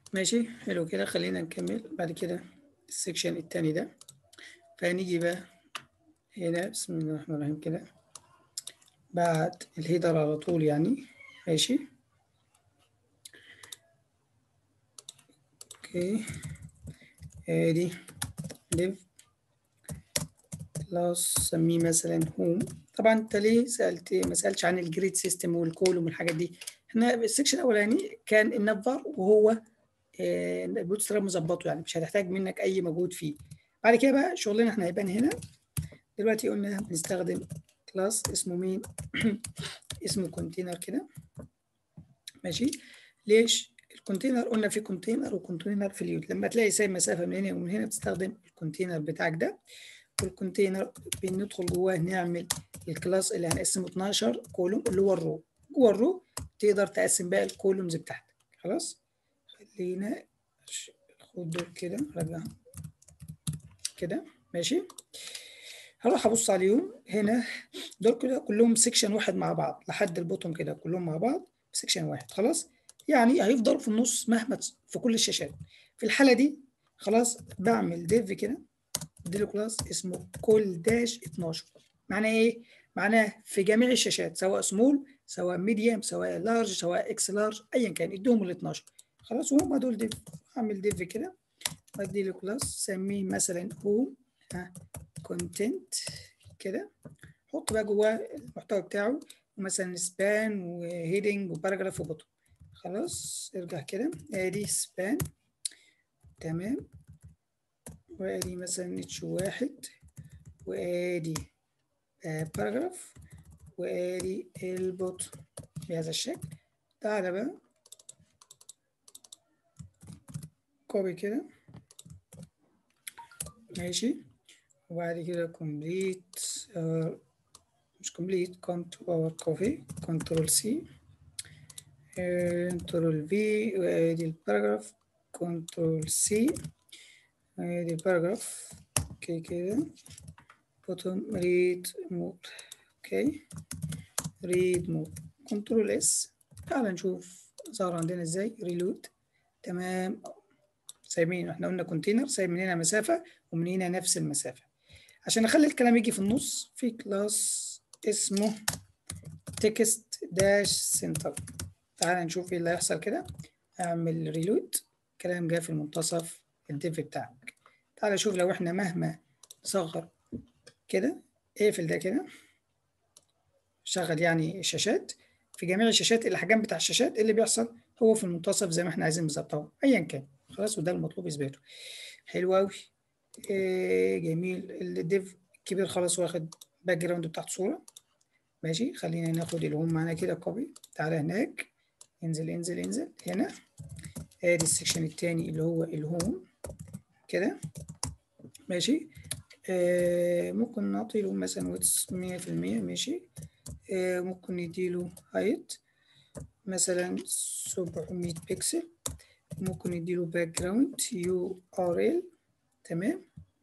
ماشي حلو كده خلينا نكمل بعد كده السكشن التاني ده فنيجي بقى هنا بسم الله الرحمن الرحيم كده بعد الهيدر على طول يعني ماشي اوكي ادي ليف كلاس سميه مثلا هوم طبعا انت ليه سالت ما سالتش عن الجريد سيستم والكولوم والحاجات دي احنا السكشن الاولاني كان النفر وهو البوت ستراب مظبطه يعني مش هتحتاج منك اي مجهود فيه بعد كده بقى شغلنا احنا هيبان هنا دلوقتي قلنا بنستخدم كلاس اسمه مين اسمه كونتينر كده ماشي ليش الكونتينر قلنا في كونتينر وكونتينر في اليود لما تلاقي سايب مسافه من هنا ومن هنا بتستخدم الكونتينر بتاعك ده والكونتينر بندخل جواه نعمل الكلاس اللي هنقسمه 12 كولوم اللي هو الرو جوه الرو تقدر تقسم بقى الكولومز بتاعتك خلاص خلينا خد دول كده رجع كده ماشي هروح ابص عليهم هنا دول كده كلهم سيكشن واحد مع بعض لحد البوتوم كده كلهم مع بعض في سيكشن واحد خلاص يعني هيفضلوا في النص مهما في كل الشاشات في الحاله دي خلاص بعمل ديف كده اديله كلاس اسمه كول داش 12 معناه ايه معناه في جميع الشاشات سواء سمول سواء ميديوم سواء لارج سواء اكس لارج ايا كان اديهم ال 12 خلاص وهم دول ديف اعمل ديف كده وادي له كلاس سميه مثلا هوم كونتنت كده حط بقى جواه المحتوى بتاعه مثلا سبان وهيدنج وباراجراف وبوتوم خلاص ارجع كده ادي سبان تمام وادي مثلا اتش واحد وادي باراجراف وادي البوتوم بهذا الشكل تعالى بقى كوبي كده ماشي وبعد كده كومبليت مش كومبليت كنترول كوفي كنترول سي كنترول في وادي الباراجراف كنترول سي وادي الباراجراف اوكي كده بوتوم ريد مود اوكي ريد مود كنترول اس تعال نشوف ظهر عندنا ازاي ريلود تمام سايبين احنا قلنا كونتينر سايب من هنا مسافه ومن هنا نفس المسافه عشان اخلي الكلام يجي في النص في كلاس اسمه تكست داش سنتر تعال نشوف ايه اللي هيحصل كده اعمل ريلود كلام جاي في المنتصف الديف بتاعك تعال شوف لو احنا مهما نصغر كده اقفل ده كده شغل يعني الشاشات في جميع الشاشات الاحجام بتاع الشاشات اللي بيحصل هو في المنتصف زي ما احنا عايزين بالظبط اهو ايا كان خلاص وده المطلوب اثباته حلو قوي إيه جميل الديف كبير خلاص واخد باك جراوند بتاعت صوره ماشي خلينا ناخد الهوم معانا كده كوبي تعالى هناك انزل انزل انزل هنا ادي السكشن التاني اللي هو الهوم كده ماشي آه ممكن نعطي له مثلا ويتس 100% ماشي آه ممكن نديله هايت مثلا 700 بكسل ممكن نديله باك جراوند يو ار ال تمام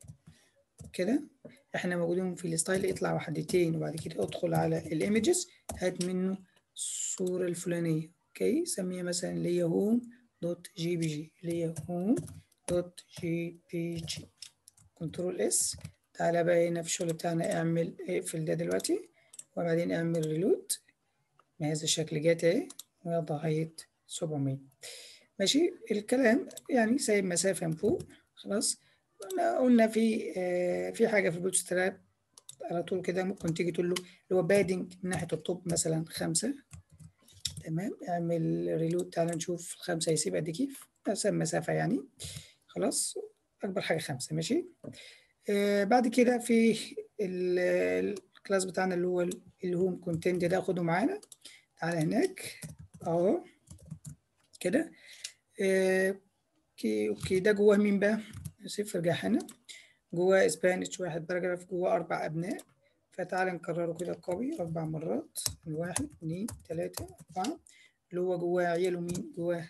كده احنا موجودين في الستايل اطلع وحدتين وبعد كده ادخل على الايمجز هات منه الصورة الفلانية اوكي سميها مثلا اللي هي هوم دوت جي بي جي اللي هي هوم دوت جي بي جي كنترول اس تعالى بقى هنا في الشغل بتاعنا اعمل اقفل ده دلوقتي وبعدين اعمل ريلود بهذا الشكل جات اهي ويضع هايت 700 ماشي الكلام يعني سايب مسافة من فوق خلاص قلنا في آه في حاجة في البوت ستراب على طول كده ممكن تيجي تقول له اللي هو بادنج من ناحية الطب مثلا خمسة تمام اعمل ريلود تعالى نشوف الخمسة هيسيب قد كيف نفس المسافة يعني خلاص أكبر حاجة خمسة ماشي آه بعد كده في الكلاس بتاعنا اللي هو الهوم كونتنت ده خده معانا تعالى هناك اهو كده آه اوكي اوكي ده جواه مين بقى؟ صفر ارجع هنا جواه اسبانيش واحد باراجراف جواه اربع ابناء فتعالى نكرره كده كوبي اربع مرات واحد اتنين تلاتة اربعة اللي هو جواه عياله مين؟ جواه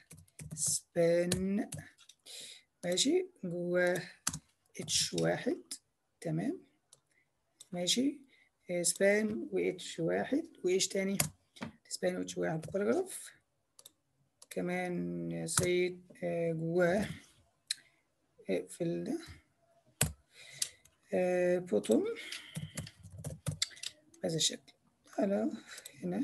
سبان ماشي جواه اتش واحد تمام ماشي سبان واتش واحد وايش تاني؟ سبان واتش واحد باراجراف كمان يا سيد آه جواه اقفل ده آه بوتوم بهذا الشكل على هنا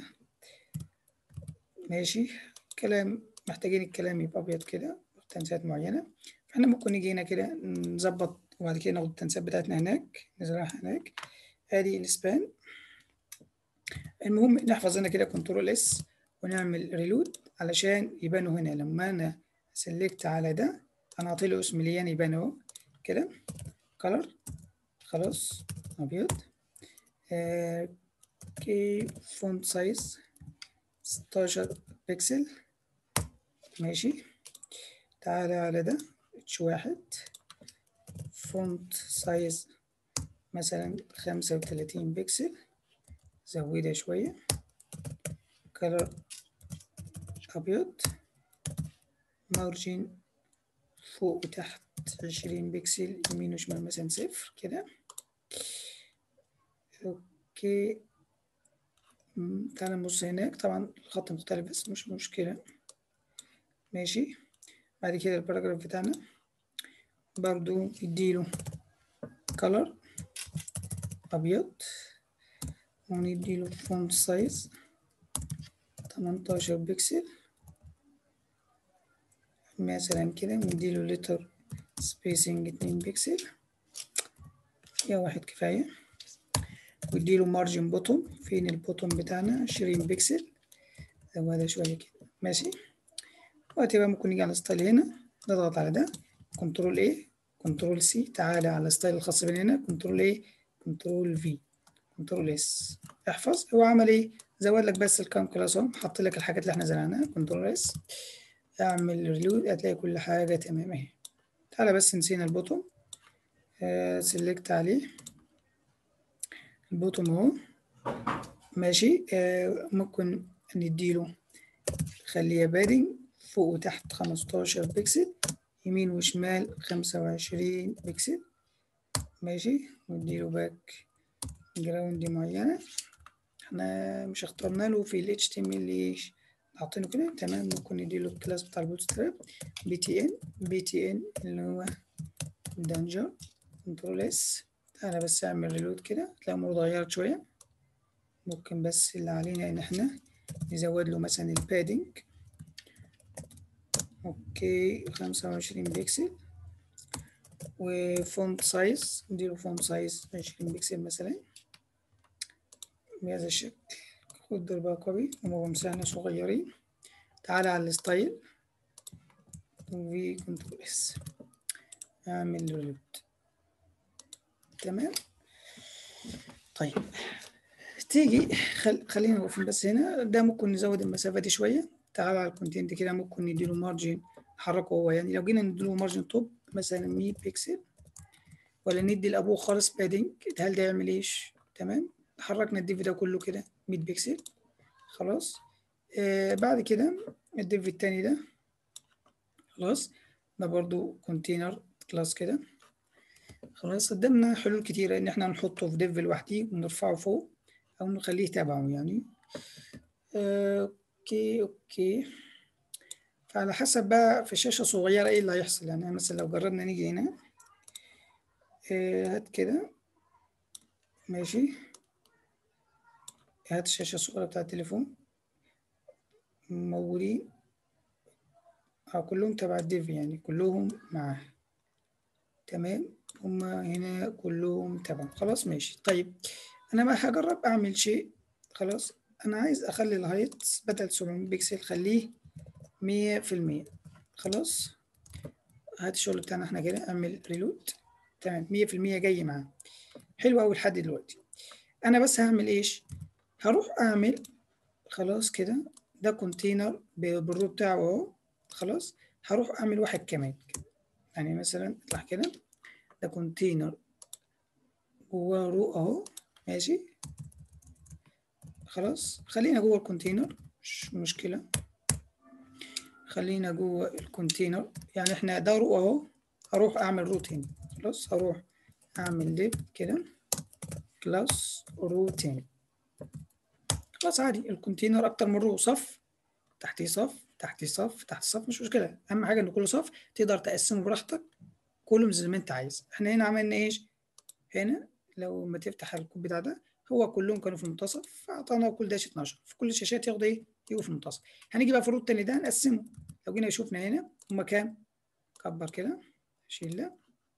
ماشي كلام محتاجين الكلام يبقى ابيض كده تنسيقات معينه فاحنا ممكن نيجي هنا كده نظبط وبعد كده ناخد التنسيقات بتاعتنا هناك نزرعها هناك ادي السبان المهم نحفظ هنا كده كنترول اس ونعمل ريلود علشان يبانوا هنا لما انا سلكت على ده انا اعطيله اسم ليان يبان اهو كده كلر خلاص ابيض اوكي فونت سايز 16 بكسل ماشي تعالى على ده اتش واحد فونت سايز مثلا خمسة وتلاتين بكسل زودها شوية كلر أبيض مارجين فوق وتحت عشرين بكسل يمين وشمال مثلا صفر كده اوكي تعالى نبص هناك طبعا الخط مختلف بس مش مشكلة ماشي بعد كده الباراجراف بتاعنا برضو اديله color أبيض ونديله فونت سايز تمنتاشر بكسل مثلا كده نديله لتر سبيسنج اتنين بكسل يا واحد كفاية واديله مارجن بوتوم فين البوتوم بتاعنا عشرين بكسل زودها شوية كده ماشي وقت بقى ممكن نيجي على الستايل هنا نضغط على ده كنترول ايه كنترول سي تعالى على الستايل الخاص بنا هنا كنترول ايه كنترول في كنترول اس احفظ هو عمل ايه زود لك بس الكام كلاس اهو حط لك الحاجات اللي احنا زرعناها كنترول اس اعمل ريلود هتلاقي كل حاجه تمام اهي تعالى بس نسينا البوتوم آه سيلكت عليه البوتوم اهو ماشي آه ممكن نديله خليها بادنج فوق وتحت خمستاشر بكسل يمين وشمال خمسة وعشرين بكسل ماشي ونديله باك جراوند معينة احنا مش اخترنا له في ال HTML حاطينه كده تمام ممكن نديله الكلاس بتاع البوتستراب بي تي ان بي تي ان اللي هو دانجر كنترول اس تعالى بس اعمل ريلود كده تلاقي الامور اتغيرت شوية ممكن بس اللي علينا ان احنا نزود له مثلا البادنج اوكي خمسة وعشرين بكسل وفونت سايز نديله فونت سايز عشرين بكسل مثلا بهذا الشكل خد دول بقى كوبي ومساحنا صغيرين تعالى على الستايل وفي كنترول اس اعمل ريلود تمام طيب تيجي خل... خلينا واقفين بس هنا ده ممكن نزود المسافة دي شوية تعالى على الكونتنت كده ممكن نديله مارجن نحركه هو يعني لو جينا نديله مارجن توب مثلا 100 بيكسل ولا ندي لابوه خالص بادنج هل ده يعمل ايش تمام حركنا الديف ده كله كده 100 بيكسل خلاص آه بعد كده الديف التاني ده خلاص ده برضو كونتينر كلاس كده خلاص قدامنا حلول كتيرة ان احنا نحطه في ديف لوحده ونرفعه فوق او نخليه تبعه يعني آه اوكي اوكي فعلى حسب بقى في شاشة صغيرة ايه اللي هيحصل يعني مثلا لو جربنا نيجي هنا آه هات كده ماشي هات الشاشة الصغيرة بتاع التليفون موجودين أو كلهم تبع الديف يعني كلهم معاه تمام هما هنا كلهم تبع خلاص ماشي طيب أنا بقى هجرب أعمل شيء خلاص أنا عايز أخلي الهايت بدل 700 بكسل خليه مية في المية خلاص هات الشغل بتاعنا احنا كده اعمل ريلود تمام مية في المية جاي معاه حلو أوي لحد دلوقتي أنا بس هعمل إيش هروح أعمل خلاص كده ده كونتينر بالرو بتاعه أهو خلاص هروح أعمل واحد كمان يعني مثلا اطلع كده ده كونتينر جواه رو أهو ماشي خلاص خلينا جوه الكونتينر مش مشكلة خلينا جوه الكونتينر يعني احنا ده رو اهو هروح اعمل روت هنا خلاص هروح اعمل ديف كده كلاس روت هنا خلاص عادي الكونتينر اكتر من رو صف تحتيه صف تحت صف تحت صف مش مشكله اهم حاجه ان كل صف تقدر تقسمه براحتك كله زي ما انت عايز احنا هنا عملنا ايش هنا لو ما تفتح الكود بتاع ده هو كلهم كانوا في المنتصف فاعطانا كل داش 12 في كل الشاشات ياخدوا ايه يجوا في المنتصف هنيجي بقى في الروت التاني ده نقسمه لو جينا شفنا هنا هما كام كبر كده شيل ده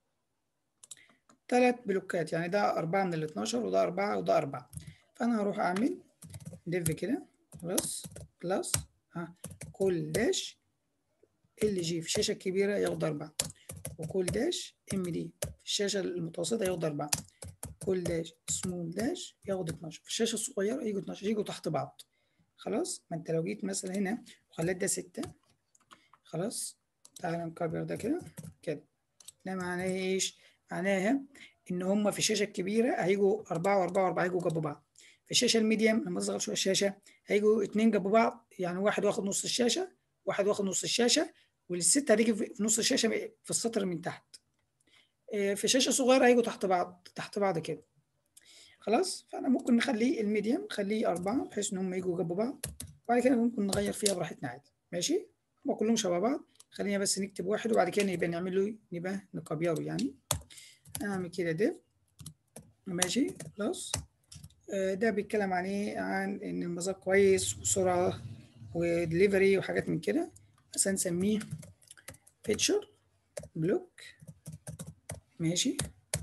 ثلاث بلوكات يعني ده أربعة من ال 12 وده أربعة وده أربعة فأنا هروح أعمل ديف كده بلس بلس ها كل داش ال جي في الشاشة الكبيرة ياخد أربعة وكل داش ام دي في الشاشة المتوسطة ياخد أربعة كل داش سمول داش ياخد 12 في الشاشة الصغيرة يجوا 12 يجوا تحت بعض خلاص ما انت لو جيت مثلا هنا وخليت ده ستة خلاص تعالى نكبر ده كده كده ده معناه ايش؟ معناها ان هما في الشاشة الكبيرة هيجوا أربعة وأربعة وأربعة هيجوا جنب بعض في الشاشة الميديم لما أصغر شوية الشاشة هيجوا اتنين جنب بعض يعني واحد واخد نص الشاشة واحد واخد نص الشاشة والستة هتيجي في نص الشاشة في السطر من تحت في شاشة صغيرة هيجوا تحت بعض تحت بعض كده خلاص فأنا ممكن نخليه الميديم خليه أربعة بحيث إن هم يجوا جنب بعض وبعد كده ممكن نغير فيها براحتنا عادي ماشي هما كلهم شبه بعض خلينا بس نكتب واحد وبعد كده نبقى نعمل له نبقى نكبره يعني أعمل كده ديف ماشي خلاص ده بيتكلم عن ايه عن ان المذاق كويس وسرعه ودليفري وحاجات من كده بس هنسميه فيتشر بلوك ماشي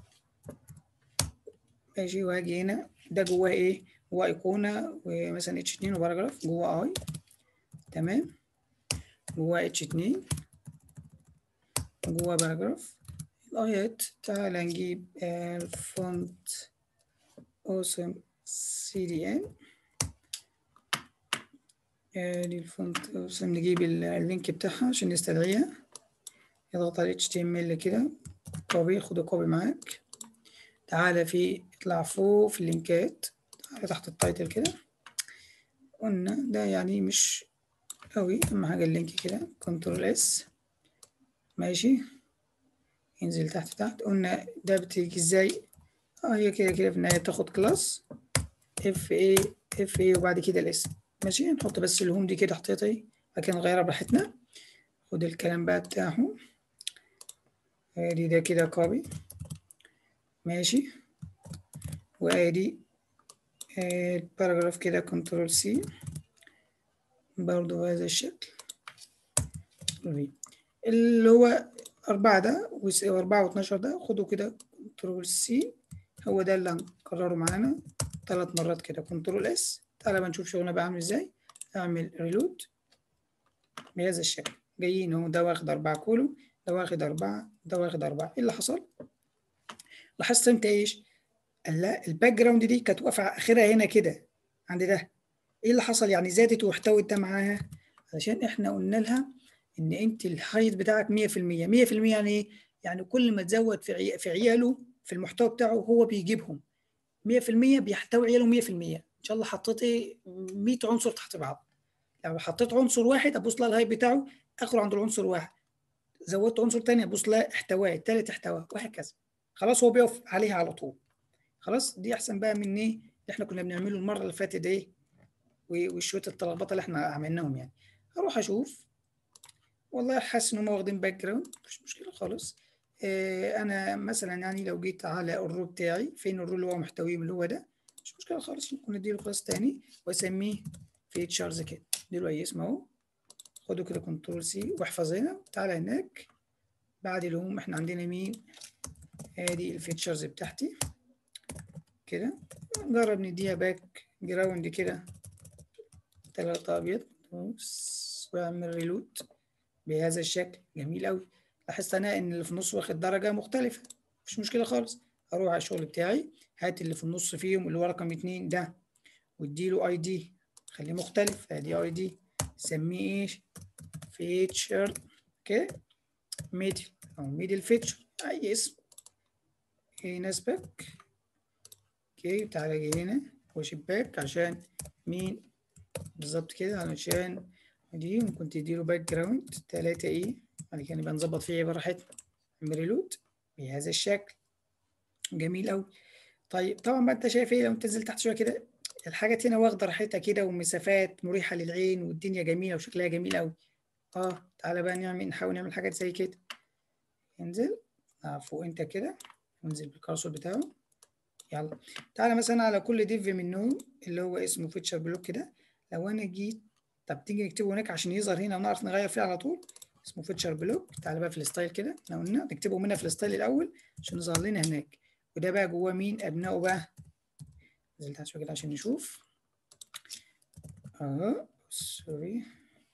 ماشي وهاجي هنا ده جواه ايه جواه ايقونه ومثلا اتش 2 وباراجراف جواه اي تمام جواه اتش 2 جواه باراجراف الايات تعالى نجيب الفونت اوسم سي دي ان ادي الفونت اوسم نجيب اللينك بتاعها عشان نستدعيها اضغط على اتش تي ام ال كده كوبي خد كوبي معاك تعالى في اطلع فوق في اللينكات تعالى تحت التايتل كده قلنا ده يعني مش قوي اهم حاجه اللينك كده كنترول اس ماشي ينزل تحت تحت قلنا ده بتيجي ازاي اه هي كده كده في النهايه تاخد كلاس اف اي اف اي وبعد كده الاسم ماشي نحط بس الهوم دي كده حطيتها لكن نغيرها براحتنا خد الكلام بقى بتاعه ادي ده كده كوبي ماشي وادي الباراجراف كده كنترول سي برضو بهذا الشكل اللي هو أربعة ده وأربعة واتناشر ده خدوا كده كنترول سي هو ده اللي هنكرره معانا ثلاث مرات كده كنترول اس تعالى بقى نشوف شغلنا بقى عامل ازاي اعمل ريلود بهذا الشكل جايين اهو ده واخد أربعة كولو ده واخد أربعة ده واخد أربعة ايه اللي حصل؟ لاحظت انت ايش؟ لا الباك جراوند دي كانت واقفة اخرها هنا كده عند ده ايه اللي حصل يعني زادت واحتوت ده معاها علشان احنا قلنا لها ان انت الهايت بتاعك 100% 100% يعني ايه؟ يعني كل ما تزود في عي... في عياله في المحتوى بتاعه هو بيجيبهم 100% بيحتوي عياله 100% ان شاء الله حطيت ايه 100 عنصر تحت بعض لو حطيت عنصر واحد ابص لها الهايت بتاعه اخره عند العنصر واحد زودت عنصر تاني ابص لها احتواه التالت احتواه وهكذا خلاص هو بيقف عليها على طول خلاص دي احسن بقى من ايه اللي احنا كنا بنعمله المره اللي فاتت ايه وشويه التلخبطه اللي احنا عملناهم يعني اروح اشوف والله حاسس ان هم واخدين باك جراوند مش مشكله خالص اه انا مثلا يعني لو جيت على الرو بتاعي فين الرو اللي هو محتويه اللي هو ده مش مشكله خالص ممكن نديله كلاس تاني واسميه فيتشرز كده اديله اي اسم اهو خدوا كده كنترول سي واحفظ هنا تعالى هناك بعد الهوم احنا عندنا مين ادي الفيتشرز بتاعتي كده نجرب نديها باك جراوند كده تلاتة ابيض واعمل ريلود بهذا الشكل جميل قوي لاحظت انا ان اللي في النص واخد درجه مختلفه مفيش مشكله خالص اروح على الشغل بتاعي هات اللي في النص فيهم اللي هو رقم اتنين ده واديله اي دي خليه مختلف ادي اي دي سميه ايش فيتشر اوكي ميدل او ميدل فيتشر اي اسم يناسبك اوكي تعالى جاي هنا وشباك عشان مين بالظبط كده علشان دي ممكن تديله باك جراوند تلاتة ايه بعد كده نبقى نظبط فيه براحتنا ريلود بهذا الشكل جميل قوي طيب طبعا بقى انت شايف ايه لو انت نزلت تحت شويه كده الحاجات هنا واخده راحتها كده ومسافات مريحه للعين والدنيا جميله وشكلها جميل قوي اه تعالى بقى نعمل نحاول نعمل حاجات زي كده انزل آه فوق انت كده انزل بالكارسور بتاعه يلا تعالى مثلا على كل ديف منهم اللي هو اسمه فيتشر بلوك كده لو انا جيت طب تيجي نكتبه هناك عشان يظهر هنا ونعرف نغير فيه على طول اسمه فيتشر بلوك تعالى بقى في الستايل كده احنا قلنا نكتبه هنا في الستايل الاول عشان يظهر لنا هناك وده بقى جواه مين ابنائه بقى نزلت تحت شويه كده عشان نشوف اهو سوري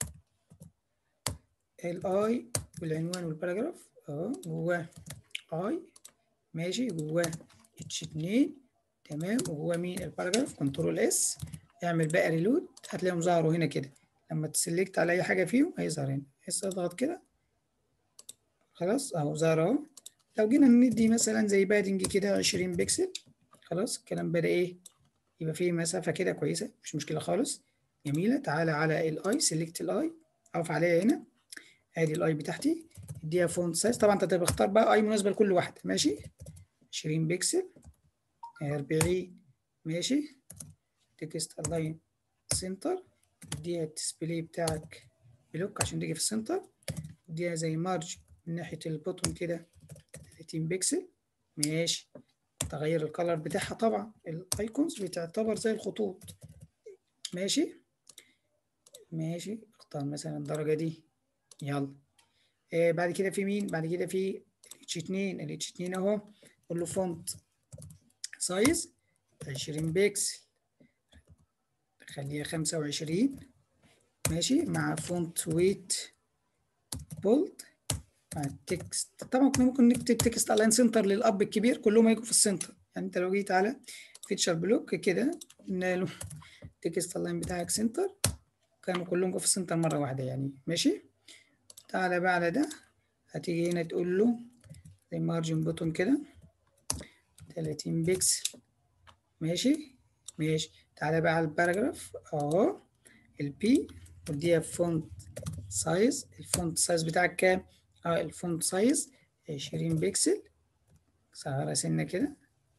الاي والعنوان والباراجراف اهو جواه اي ماشي جواه اتش 2 تمام وجواه مين الباراجراف كنترول اس اعمل بقى ريلود هتلاقيهم ظهروا هنا كده لما تسلكت على اي حاجه فيهم هيظهر هنا بس اضغط كده خلاص اهو ظهر اهو لو جينا ندي مثلا زي بادنج كده 20 بكسل خلاص الكلام بدا ايه يبقى فيه مسافه كده كويسه مش مشكله خالص جميله تعالى على الاي سيلكت الاي اقف عليها هنا ادي الاي بتاعتي اديها فونت سايز طبعا انت بتختار بقى اي مناسبه لكل واحده ماشي 20 بكسل 40 ماشي تكست الاين سنتر اديها الديسبلاي بتاعك بلوك عشان تيجي في السنتر اديها زي مارج من ناحيه البوتون كده 30 بكسل ماشي تغير الكالر بتاعها طبعا الايكونز بتعتبر زي الخطوط ماشي ماشي اختار مثلا الدرجه دي يلا آه بعد كده في مين بعد كده في اتش 2 الاتش 2 اهو قول له فونت سايز 20 بكسل خليها 25 ماشي مع فونت ويت بولد مع التكست طبعا كنا ممكن نكتب تكست الاين سنتر للاب الكبير كلهم هيجوا في السنتر يعني انت لو جيت على فيتشر بلوك كده قلنا له تكست الاين بتاعك سنتر كانوا كلهم جوا في السنتر مره واحده يعني ماشي تعالى بقى على ده هتيجي هنا تقول له زي مارجن بوتون كده 30 بكسل ماشي ماشي تعالى بقى على الباراجراف اهو البي وديها فونت سايز الفونت سايز بتاعك كام اه الفونت سايز 20 بكسل صغيرة سنة كده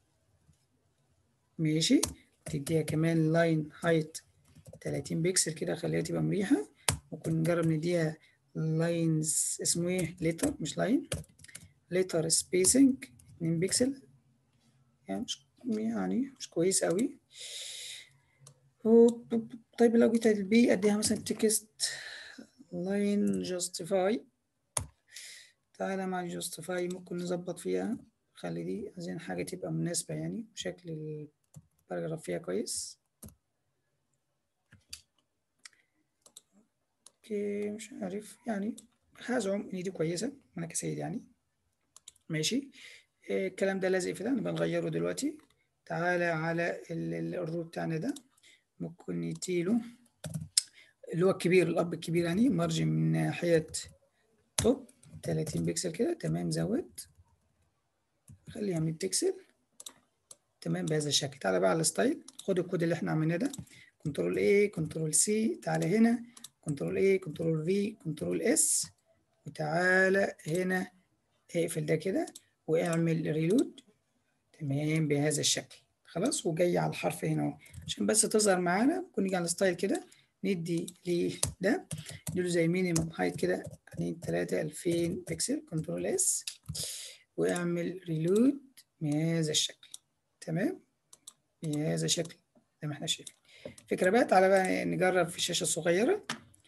ماشي تديها كمان لاين هايت 30 بكسل كده خليها تبقى مريحة ممكن نجرب نديها لاينز اسمه ايه ليتر مش لاين ليتر سبيسنج 2 بكسل يعني مش يعني مش كويس قوي طيب لو جيت البي اديها مثلا تكست لاين جاستيفاي تعالى مع جاستيفاي ممكن نظبط فيها خلي دي عايزين حاجة تبقى مناسبة يعني شكل الباراجراف فيها كويس اوكي مش عارف يعني هزعم ان دي كويسة انا كسيد يعني ماشي الكلام ده لازق في ده نبقى نغيره دلوقتي تعالى على الرو بتاعنا ده ممكن نديله اللي هو الكبير الاب الكبير يعني مارجن من ناحية توب 30 بكسل كده تمام زود خليها 100 بكسل تمام بهذا الشكل تعالى بقى على الستايل خد الكود اللي احنا عملناه ده كنترول اي كنترول سي تعالى هنا كنترول اي كنترول في كنترول اس وتعالى هنا اقفل ده كده واعمل ريلود تمام بهذا الشكل خلاص وجاي على الحرف هنا اهو عشان بس تظهر معانا ممكن نيجي على الستايل كده ندي ليه ده نديله زي مينيمم هايت كده 2 3 2000 بكسل كنترول اس واعمل ريلود بهذا الشكل تمام بهذا الشكل زي ما احنا شايفين فكرة بقى تعالى بقى نجرب في الشاشة الصغيرة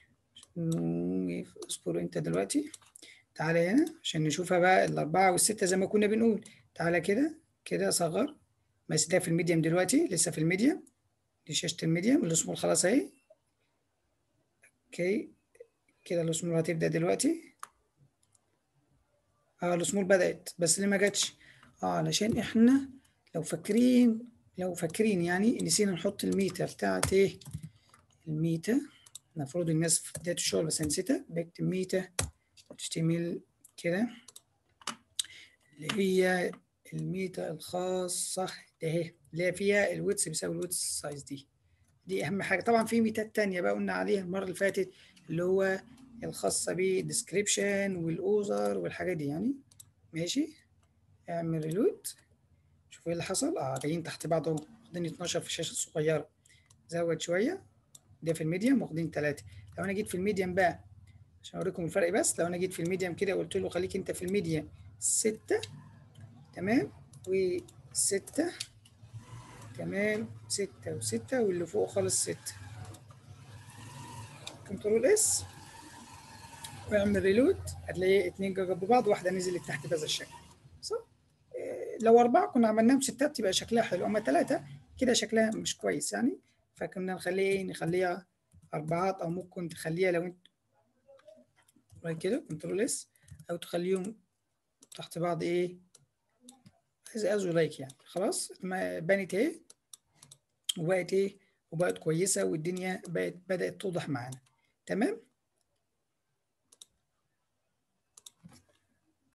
اصبر انت دلوقتي تعالى هنا عشان نشوفها بقى الأربعة والستة زي ما كنا بنقول تعالى كده كده أصغر بس ده في الميديم دلوقتي لسه في الميديم دي شاشة الميديم الأسمول خلاص أهي أوكي كده الأسمول هتبدأ دلوقتي اه الأسمول بدأت بس ليه ما جاتش؟ اه علشان احنا لو فاكرين لو فاكرين يعني نسينا نحط الميتا بتاعت ايه؟ الميتا المفروض الناس في بداية الشغل بس نسيتها بكتب ميتا HTML كده اللي هي الميتا الخاصة ده اهي اللي هي فيها الويتس بيساوي الويتس سايز دي دي أهم حاجة طبعا في ميتات تانية بقى قلنا عليها المرة اللي فاتت اللي هو الخاصة بالديسكريبشن والأوزر والحاجات دي يعني ماشي اعمل ريلود شوف ايه اللي حصل اه جايين تحت بعض اهو واخدين 12 في الشاشة الصغيرة زود شوية ده في الميديم واخدين 3 لو أنا جيت في الميديم بقى عشان اوريكم الفرق بس لو انا جيت في الميديم كده قلت له خليك انت في الميديم ستة تمام وستة تمام ستة وستة واللي فوق خالص ستة كنترول اس واعمل ريلود هتلاقي اتنين جنب بعض واحدة نزلت تحت بهذا الشكل صح؟ إيه، لو أربعة كنا عملناهم ستات يبقى شكلها حلو أما ثلاثة كده شكلها مش كويس يعني فكنا نخليه إيه؟ نخليها أربعات أو ممكن تخليها لو أنت بعد كده كنترول اس أو تخليهم تحت بعض إيه از از لايك يعني خلاص ما بنت اهي وبقت ايه وبقت كويسه والدنيا بقت بدات توضح معانا تمام